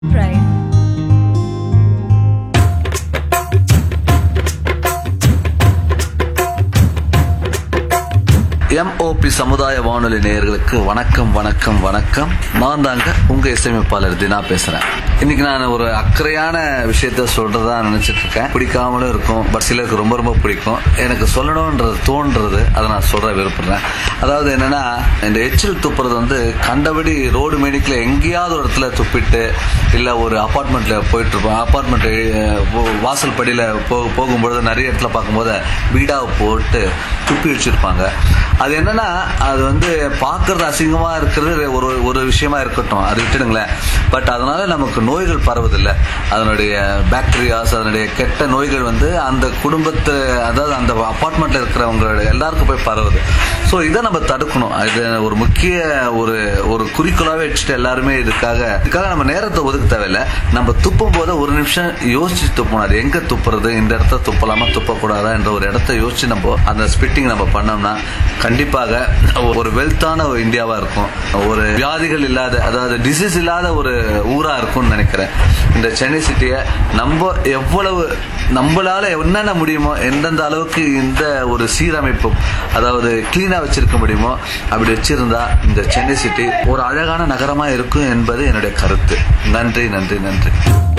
Pride. MOP சமுதாய வானொலி நேயர்களுக்கு வணக்கம் வணக்கம் வணக்கம் நான் தாங்க உங்க இசையமைப்பாளர் தினா பேசுறேன் இன்னைக்கு நான் ஒரு அக்கறையான விஷயத்த சொல்றதா நினைச்சிட்டு இருக்கேன் பிடிக்காமலும் இருக்கும் பட் சிலருக்கு ரொம்ப ரொம்ப பிடிக்கும் எனக்கு சொல்லணும்ன்றது தோன்றது அதை நான் சொல்ற விருப்பப்படுறேன் அதாவது என்னன்னா இந்த எச்சில் துப்புறது வந்து கண்டபடி ரோடு மேடிக்கல எங்கேயாவது ஒரு இடத்துல துப்பிட்டு இல்ல ஒரு அபார்ட்மெண்ட்ல போயிட்டு இருப்போம் அபார்ட்மெண்ட் வாசல் படியில போ- போகும்பொழுது நிறைய இடத்துல பார்க்கும்போது வீடாவை போட்டு துப்பி வச்சிருப்பாங்க அது என்னன்னா அது வந்து பார்க்கறது அசிங்கமா இருக்கிறது ஒரு ஒரு விஷயமா இருக்கட்டும் அது விட்டுடுங்களேன் பட் அதனால நமக்கு நோய்கள் பரவுதில்லை அதனுடைய பாக்டீரியாஸ் அதனுடைய கெட்ட நோய்கள் வந்து அந்த குடும்பத்து அதாவது அந்த அபார்ட்மெண்ட்ல இருக்கிறவங்களோட எல்லாருக்கும் போய் பரவுது ஸோ இதை நம்ம தடுக்கணும் இது ஒரு முக்கிய ஒரு ஒரு குறிக்கோளாவே வச்சுட்டு எல்லாருமே இதுக்காக இதுக்காக நம்ம நேரத்தை ஒதுக்க தேவையில்லை நம்ம துப்பும் போது ஒரு நிமிஷம் யோசிச்சு துப்பணும் அது எங்க துப்புறது இந்த இடத்த துப்பலாமா துப்பக்கூடாதா என்ற ஒரு இடத்த யோசிச்சு நம்ம அந்த ஸ்பிட்டிங் நம்ம பண்ணோம்னா கண்டிப்பாக ஒரு வெல்த்தான ஒரு இந்தியாவா இருக்கும் ஒரு வியாதிகள் இல்லாத அதாவது டிசீஸ் இல்லாத ஒரு ஊரா இருக்கும்னு நினைக்கிறேன் இந்த சென்னை சிட்டியை நம்ம எவ்வளவு நம்மளால என்னென்ன முடியுமோ எந்தெந்த அளவுக்கு இந்த ஒரு சீரமைப்பும் அதாவது கிளீனா வச்சிருக்க முடியுமோ அப்படி வச்சிருந்தா இந்த சென்னை சிட்டி ஒரு அழகான நகரமா இருக்கும் என்பது என்னுடைய கருத்து நன்றி நன்றி நன்றி